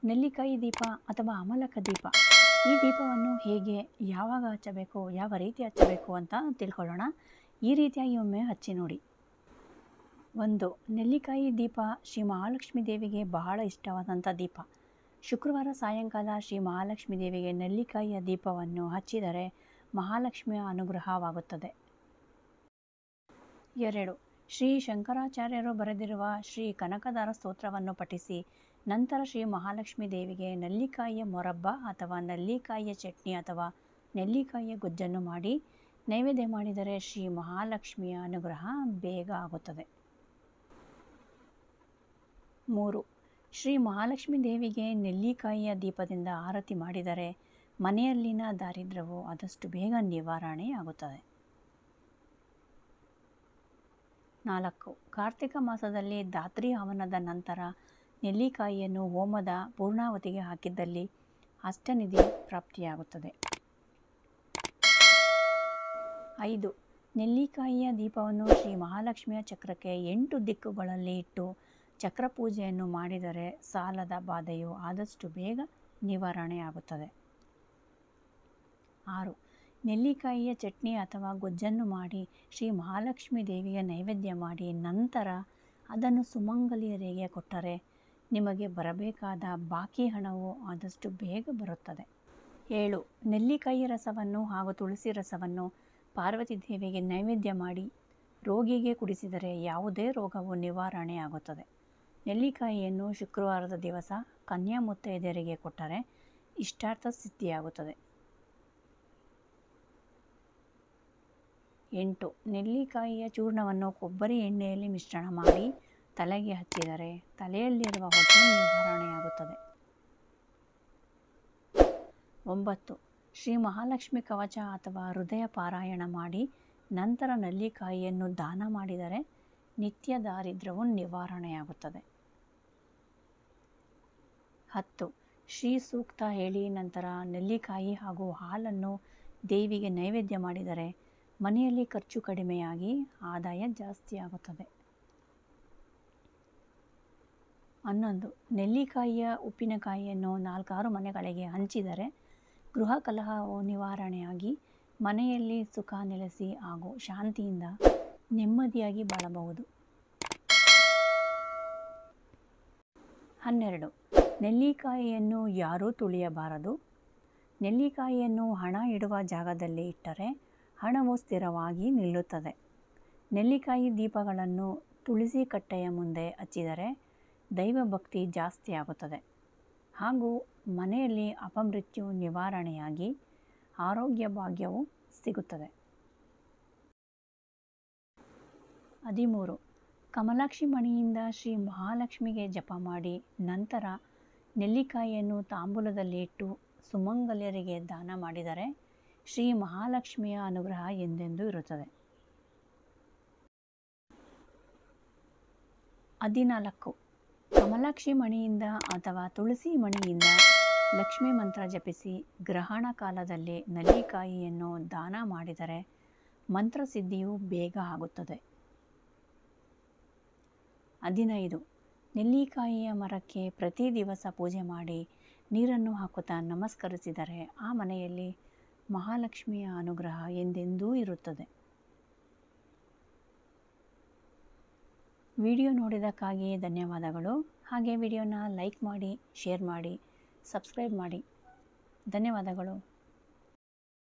ನೆಲ್ಲಿಕಾಯಿ ದೀಪ ಅಥವಾ ಅಮಲಕ ದೀಪ ಈ ದೀಪವನ್ನು ಹೇಗೆ ಯಾವಾಗ ಹಚ್ಚಬೇಕು ಯಾವ ರೀತಿ ಹಚ್ಚಬೇಕು ಅಂತ ತಿಳ್ಕೊಳ್ಳೋಣ ಈ ರೀತಿಯಾಗಿ ಒಮ್ಮೆ ಹಚ್ಚಿ ನೋಡಿ ಒಂದು ನೆಲ್ಲಿಕಾಯಿ ದೀಪ ಶ್ರೀ ಮಹಾಲಕ್ಷ್ಮೀ ದೇವಿಗೆ ಬಹಳ ಇಷ್ಟವಾದಂಥ ದೀಪ ಶುಕ್ರವಾರ ಸಾಯಂಕಾಲ ಶ್ರೀ ಮಹಾಲಕ್ಷ್ಮೀ ದೇವಿಗೆ ನೆಲ್ಲಿಕಾಯಿಯ ದೀಪವನ್ನು ಹಚ್ಚಿದರೆ ಮಹಾಲಕ್ಷ್ಮಿಯ ಅನುಗ್ರಹವಾಗುತ್ತದೆ ಎರಡು ಶ್ರೀ ಶಂಕರಾಚಾರ್ಯರು ಬರೆದಿರುವ ಶ್ರೀ ಕನಕದಾರ ಸ್ತೋತ್ರವನ್ನು ಪಠಿಸಿ ನಂತರ ಶ್ರೀ ಮಹಾಲಕ್ಷ್ಮೀ ದೇವಿಗೆ ನೆಲ್ಲಿಕಾಯಿಯ ಮೊರಬ್ಬ ಅಥವಾ ನೆಲ್ಲಿಕಾಯಿಯ ಚಟ್ನಿ ಅಥವಾ ನೆಲ್ಲಿಕಾಯಿಯ ಗೊಜ್ಜನ್ನು ಮಾಡಿ ನೈವೇದ್ಯ ಮಾಡಿದರೆ ಶ್ರೀ ಮಹಾಲಕ್ಷ್ಮಿಯ ಅನುಗ್ರಹ ಬೇಗ ಆಗುತ್ತದೆ ಮೂರು ಶ್ರೀ ಮಹಾಲಕ್ಷ್ಮೀ ದೇವಿಗೆ ನೆಲ್ಲಿಕಾಯಿಯ ದೀಪದಿಂದ ಆರತಿ ಮಾಡಿದರೆ ಮನೆಯಲ್ಲಿನ ದಾರಿದ್ರ್ಯವು ಆದಷ್ಟು ಬೇಗ ನಿವಾರಣೆ ಆಗುತ್ತದೆ ನಾಲ್ಕು ಕಾರ್ತಿಕ ಮಾಸದಲ್ಲಿ ಧಾತ್ರಿ ಹವನದ ನಂತರ ನೆಲ್ಲಿಕಾಯಿಯನ್ನು ಹೋಮದ ಪೂರ್ಣಾವತಿಗೆ ಹಾಕಿದ್ದಲ್ಲಿ ಅಷ್ಟನಿಧಿ ಪ್ರಾಪ್ತಿಯಾಗುತ್ತದೆ ಐದು ನೆಲ್ಲಿಕಾಯಿಯ ದೀಪವನ್ನು ಶ್ರೀ ಮಹಾಲಕ್ಷ್ಮಿಯ ಚಕ್ರಕ್ಕೆ ಎಂಟು ದಿಕ್ಕುಗಳಲ್ಲಿ ಇಟ್ಟು ಚಕ್ರ ಪೂಜೆಯನ್ನು ಮಾಡಿದರೆ ಸಾಲದ ಬಾಧೆಯು ಆದಷ್ಟು ಬೇಗ ನಿವಾರಣೆಯಾಗುತ್ತದೆ ಆರು ನೆಲ್ಲಿಕಾಯಿಯ ಚಟ್ನಿ ಅಥವಾ ಗೊಜ್ಜನ್ನು ಮಾಡಿ ಶ್ರೀ ಮಹಾಲಕ್ಷ್ಮೀ ದೇವಿಗೆ ನೈವೇದ್ಯ ಮಾಡಿ ನಂತರ ಅದನ್ನು ಸುಮಂಗಲಿಯರಿಗೆ ಕೊಟ್ಟರೆ ನಿಮಗೆ ಬರಬೇಕಾದ ಬಾಕಿ ಹಣವು ಆದಷ್ಟು ಬೇಗ ಬರುತ್ತದೆ ಏಳು ನೆಲ್ಲಿಕಾಯಿ ರಸವನ್ನು ಹಾಗೂ ತುಳಸಿ ರಸವನ್ನು ಪಾರ್ವತಿ ದೇವಿಗೆ ನೈವೇದ್ಯ ಮಾಡಿ ರೋಗಿಗೆ ಕುಡಿಸಿದರೆ ಯಾವುದೇ ರೋಗವು ನಿವಾರಣೆಯಾಗುತ್ತದೆ ನೆಲ್ಲಿಕಾಯಿಯನ್ನು ಶುಕ್ರವಾರದ ದಿವಸ ಕನ್ಯಾ ಮುತ್ತೈದೆಯರಿಗೆ ಕೊಟ್ಟರೆ ಇಷ್ಟಾರ್ಥ ಸಿದ್ಧಿಯಾಗುತ್ತದೆ ಎಂಟು ನೆಲ್ಲಿಕಾಯಿಯ ಚೂರ್ಣವನ್ನು ಕೊಬ್ಬರಿ ಎಣ್ಣೆಯಲ್ಲಿ ಮಿಶ್ರಣ ಮಾಡಿ ತಲೆಗೆ ಹಚ್ಚಿದರೆ ತಲೆಯಲ್ಲಿರುವ ಹೊಟ್ಟೆ ನಿವಾರಣೆಯಾಗುತ್ತದೆ ಒಂಬತ್ತು ಶ್ರೀ ಮಹಾಲಕ್ಷ್ಮಿ ಕವಚ ಅಥವಾ ಹೃದಯ ಪಾರಾಯಣ ಮಾಡಿ ನಂತರ ನೆಲ್ಲಿಕಾಯಿಯನ್ನು ದಾನ ಮಾಡಿದರೆ ನಿತ್ಯ ದಾರಿದ್ರ್ಯವು ನಿವಾರಣೆಯಾಗುತ್ತದೆ ಹತ್ತು ಶ್ರೀ ಸೂಕ್ತ ಹೇಳಿ ನಂತರ ನೆಲ್ಲಿಕಾಯಿ ಹಾಗೂ ಹಾಲನ್ನು ದೇವಿಗೆ ನೈವೇದ್ಯ ಮಾಡಿದರೆ ಮನೆಯಲ್ಲಿ ಖರ್ಚು ಕಡಿಮೆಯಾಗಿ ಆದಾಯ ಜಾಸ್ತಿಯಾಗುತ್ತದೆ ಹನ್ನೊಂದು ನೆಲ್ಲಿಕಾಯಿಯ ಉಪ್ಪಿನಕಾಯಿಯನ್ನು ನಾಲ್ಕಾರು ಮನೆಗಳಿಗೆ ಹಂಚಿದರೆ ಗೃಹ ಕಲಹವು ನಿವಾರಣೆಯಾಗಿ ಮನೆಯಲ್ಲಿ ಸುಖ ನೆಲೆಸಿ ಹಾಗೂ ಶಾಂತಿಯಿಂದ ನೆಮ್ಮದಿಯಾಗಿ ಬಾಳಬಹುದು ಹನ್ನೆರಡು ನೆಲ್ಲಿಕಾಯಿಯನ್ನು ಯಾರೂ ತುಳಿಯಬಾರದು ನೆಲ್ಲಿಕಾಯಿಯನ್ನು ಹಣ ಇಡುವ ಜಾಗದಲ್ಲಿ ಇಟ್ಟರೆ ಹಣವು ಸ್ಥಿರವಾಗಿ ನಿಲ್ಲುತ್ತದೆ ನೆಲ್ಲಿಕಾಯಿ ದೀಪಗಳನ್ನು ತುಳಸಿ ಕಟ್ಟೆಯ ಮುಂದೆ ಹಚ್ಚಿದರೆ ದೈವಭಕ್ತಿ ಜಾಸ್ತಿ ಆಗುತ್ತದೆ ಹಾಗೂ ಮನೆಯಲ್ಲಿ ಅಪಮೃತ್ಯು ನಿವಾರಣೆಯಾಗಿ ಆರೋಗ್ಯ ಭಾಗ್ಯವು ಸಿಗುತ್ತದೆ ಹದಿಮೂರು ಕಮಲಾಕ್ಷಿ ಮಣಿಯಿಂದ ಶ್ರೀ ಮಹಾಲಕ್ಷ್ಮಿಗೆ ಜಪ ಮಾಡಿ ನಂತರ ನೆಲ್ಲಿಕಾಯಿಯನ್ನು ತಾಂಬೂಲದಲ್ಲಿ ಇಟ್ಟು ಸುಮಂಗಲ್ಯರಿಗೆ ದಾನ ಮಾಡಿದರೆ ಶ್ರೀ ಮಹಾಲಕ್ಷ್ಮಿಯ ಅನುಗ್ರಹ ಎಂದೆಂದೂ ಇರುತ್ತದೆ ಹದಿನಾಲ್ಕು ಕಮಲಾಕ್ಷಿ ಮಣಿಯಿಂದ ಅಥವಾ ತುಳಸಿ ಮಣಿಯಿಂದ ಲಕ್ಷ್ಮೀ ಮಂತ್ರ ಜಪಿಸಿ ಗ್ರಹಣ ಕಾಲದಲ್ಲಿ ನೆಲ್ಲಿಕಾಯಿಯನ್ನು ದಾನ ಮಾಡಿದರೆ ಮಂತ್ರಸಿದ್ಧಿಯು ಬೇಗ ಆಗುತ್ತದೆ ಹದಿನೈದು ನೆಲ್ಲಿಕಾಯಿಯ ಮರಕ್ಕೆ ಪ್ರತಿ ದಿವಸ ಪೂಜೆ ಮಾಡಿ ನೀರನ್ನು ಹಾಕುತ್ತಾ ನಮಸ್ಕರಿಸಿದರೆ ಆ ಮನೆಯಲ್ಲಿ ಮಹಾಲಕ್ಷ್ಮಿಯ ಅನುಗ್ರಹ ಎಂದೆಂದೂ ಇರುತ್ತದೆ ವಿಡಿಯೋ ನೋಡಿದ್ದಕ್ಕಾಗಿ ಧನ್ಯವಾದಗಳು ಹಾಗೆ ವಿಡಿಯೋನ ಲೈಕ್ ಮಾಡಿ ಶೇರ್ ಮಾಡಿ ಸಬ್ಸ್ಕ್ರೈಬ್ ಮಾಡಿ ಧನ್ಯವಾದಗಳು